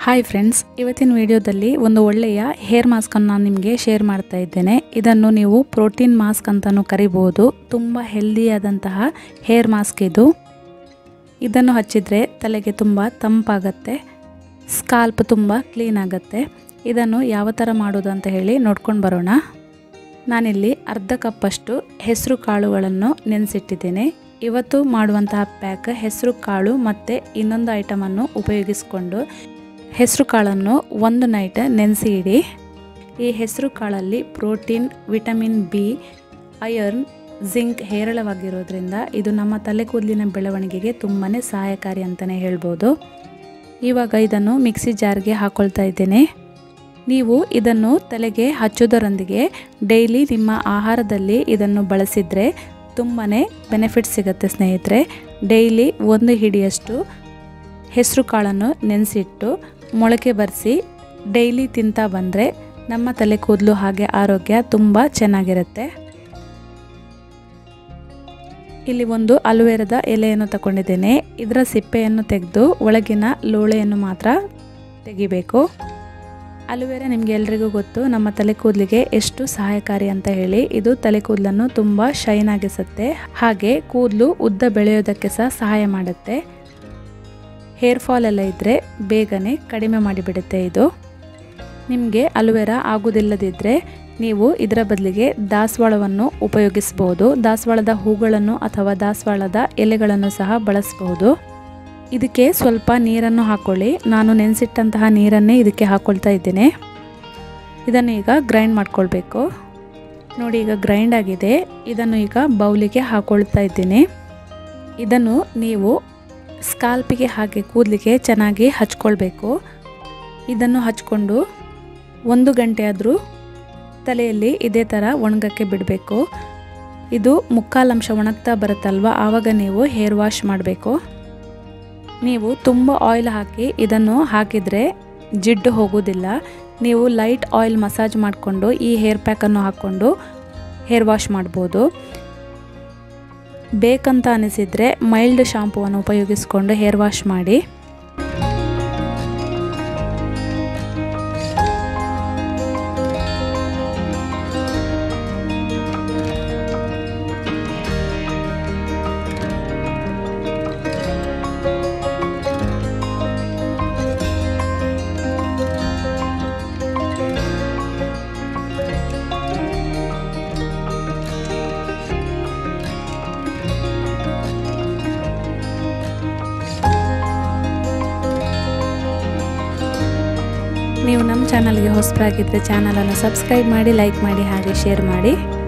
hi friends ಇವತ್ತಿನ ವಿಡಿಯೋದಲ್ಲಿ ಒಂದು ಒಳ್ಳೆಯ ಹೇರ್ ಮಾಸ್ಕನ್ನು ನಾನು ನಿಮಗೆ ಶೇರ್ ಮಾಡ್ತಾ ಇದ್ದೇನೆ ಇದನ್ನು ನೀವು ಪ್ರೋಟೀನ್ ಮಾಸ್ಕ್ ಅಂತಲೂ ಕರಿಬೋದು ತುಂಬ ಹೆಲ್ದಿಯಾದಂತಹ ಹೇರ್ ಮಾಸ್ಕ್ ಇದು ಇದನ್ನು ಹಚ್ಚಿದರೆ ತಲೆಗೆ ತುಂಬ ತಂಪಾಗತ್ತೆ ಸ್ಕಾಲ್ಪ್ ತುಂಬ ಕ್ಲೀನ್ ಆಗುತ್ತೆ ಇದನ್ನು ಯಾವ ಥರ ಮಾಡೋದು ಅಂತ ಹೇಳಿ ನೋಡ್ಕೊಂಡು ಬರೋಣ ನಾನಿಲ್ಲಿ ಅರ್ಧ ಕಪ್ಪಷ್ಟು ಹೆಸರು ಕಾಳುಗಳನ್ನು ನೆನೆಸಿಟ್ಟಿದ್ದೇನೆ ಇವತ್ತು ಮಾಡುವಂತಹ ಪ್ಯಾಕ್ ಹೆಸರು ಕಾಳು ಮತ್ತು ಇನ್ನೊಂದು ಐಟಮನ್ನು ಉಪಯೋಗಿಸಿಕೊಂಡು ಹೆಸರು ಕಾಳನ್ನು ಒಂದು ನೈಟ್ ನೆನೆಸಿ ಇಡಿ ಈ ಹೆಸರು ಕಾಳಲ್ಲಿ protein vitamin B iron zinc ಹೇರಳವಾಗಿರೋದ್ರಿಂದ ಇದು ನಮ್ಮ ತಲೆ ಕೂದಲಿನ ಬೆಳವಣಿಗೆಗೆ ತುಂಬಾ ಸಹಾಯಕಾರಿ ಅಂತಲೇ ಹೇಳ್ಬೋದು ಇವಾಗ ಇದನ್ನು ಮಿಕ್ಸಿ ಜಾರ್ಗೆ ಹಾಕ್ಕೊಳ್ತಾ ಇದ್ದೇನೆ ನೀವು ಇದನ್ನು ತಲೆಗೆ ಹಚ್ಚೋದರೊಂದಿಗೆ ಡೈಲಿ ನಿಮ್ಮ ಆಹಾರದಲ್ಲಿ ಇದನ್ನು ಬಳಸಿದರೆ ತುಂಬಾ ಬೆನಿಫಿಟ್ ಸಿಗುತ್ತೆ ಸ್ನೇಹಿತರೆ ಡೈಲಿ ಒಂದು ಹಿಡಿಯಷ್ಟು ಹೆಸರು ಕಾಳನ್ನು ನೆನೆಸಿಟ್ಟು ಮೊಳಕೆ ಬರೆಸಿ ಡೈಲಿ ತಿಂತಾ ಬಂದರೆ ನಮ್ಮ ತಲೆ ಕೂದಲು ಹಾಗೆ ಆರೋಗ್ಯ ತುಂಬ ಚೆನ್ನಾಗಿರುತ್ತೆ ಇಲ್ಲಿ ಒಂದು ಅಲುವೆರದ ಎಲೆಯನ್ನು ತಗೊಂಡಿದ್ದೇನೆ ಇದರ ಸಿಪ್ಪೆಯನ್ನು ತೆಗೆದು ಒಳಗಿನ ಲೋಳೆಯನ್ನು ಮಾತ್ರ ತೆಗಿಬೇಕು ಅಲುವೆರಾ ನಿಮಗೆ ಎಲ್ರಿಗೂ ಗೊತ್ತು ನಮ್ಮ ತಲೆ ಕೂದಲಿಗೆ ಎಷ್ಟು ಸಹಾಯಕಾರಿ ಅಂತ ಹೇಳಿ ಇದು ತಲೆ ಕೂದಲನ್ನು ತುಂಬ ಶೈನ್ ಆಗಿಸುತ್ತೆ ಹಾಗೆ ಕೂದಲು ಉದ್ದ ಬೆಳೆಯೋದಕ್ಕೆ ಸಹ ಸಹಾಯ ಮಾಡುತ್ತೆ ಹೇರ್ ಫಾಲ್ ಎಲ್ಲ ಇದ್ದರೆ ಬೇಗನೆ ಕಡಿಮೆ ಮಾಡಿಬಿಡುತ್ತೆ ಇದು ನಿಮಗೆ ಅಲುವೆರಾ ಆಗುವುದಿಲ್ಲದಿದ್ದರೆ ನೀವು ಇದರ ಬದಲಿಗೆ ದಾಸವಾಳವನ್ನು ಉಪಯೋಗಿಸ್ಬೋದು ದಾಸವಾಳದ ಹೂಗಳನ್ನು ಅಥವಾ ದಾಸವಾಳದ ಎಲೆಗಳನ್ನು ಸಹ ಬಳಸಬಹುದು ಇದಕ್ಕೆ ಸ್ವಲ್ಪ ನೀರನ್ನು ಹಾಕ್ಕೊಳ್ಳಿ ನಾನು ನೆನೆಸಿಟ್ಟಂತಹ ನೀರನ್ನೇ ಇದಕ್ಕೆ ಹಾಕ್ಕೊಳ್ತಾ ಇದ್ದೇನೆ ಇದನ್ನು ಈಗ ಗ್ರೈಂಡ್ ಮಾಡ್ಕೊಳ್ಬೇಕು ನೋಡಿ ಈಗ ಗ್ರೈಂಡ್ ಆಗಿದೆ ಇದನ್ನು ಈಗ ಬೌಲಿಗೆ ಹಾಕ್ಕೊಳ್ತಾ ಇದ್ದೀನಿ ಇದನ್ನು ನೀವು ಸ್ಕಾಲ್ಪಿಗೆ ಹಾಗೆ ಕೂದಲಿಗೆ ಚೆನ್ನಾಗಿ ಹಚ್ಕೊಳ್ಬೇಕು ಇದನ್ನು ಹಚ್ಕೊಂಡು ಒಂದು ಗಂಟೆ ಆದರೂ ತಲೆಯಲ್ಲಿ ಇದೇ ಥರ ಒಣಗಕ್ಕೆ ಬಿಡಬೇಕು ಇದು ಮುಕ್ಕಾಲಂಶ ಒಣಗ್ತಾ ಬರುತ್ತಲ್ವ ಆವಾಗ ನೀವು ಹೇರ್ ವಾಶ್ ಮಾಡಬೇಕು ನೀವು ತುಂಬ ಆಯಿಲ್ ಹಾಕಿ ಇದನ್ನು ಹಾಕಿದರೆ ಜಿಡ್ಡು ಹೋಗೋದಿಲ್ಲ ನೀವು ಲೈಟ್ ಆಯಿಲ್ ಮಸಾಜ್ ಮಾಡಿಕೊಂಡು ಈ ಹೇರ್ ಪ್ಯಾಕನ್ನು ಹಾಕ್ಕೊಂಡು ಹೇರ್ ವಾಶ್ ಮಾಡ್ಬೋದು ಬೇಕಂತ ಅನಿಸಿದರೆ ಮೈಲ್ಡ್ ಶಾಂಪೂವನ್ನು ಉಪಯೋಗಿಸ್ಕೊಂಡು ಹೇರ್ ವಾಶ್ ಮಾಡಿ ನೀವು ನಮ್ಮ ಚಾನಲ್ಗೆ ಹೊಸಬರಾಗಿದ್ದರೆ ಚಾನಲನ್ನು ಸಬ್ಸ್ಕ್ರೈಬ್ ಮಾಡಿ ಲೈಕ್ ಮಾಡಿ ಹಾಗೆ ಶೇರ್ ಮಾಡಿ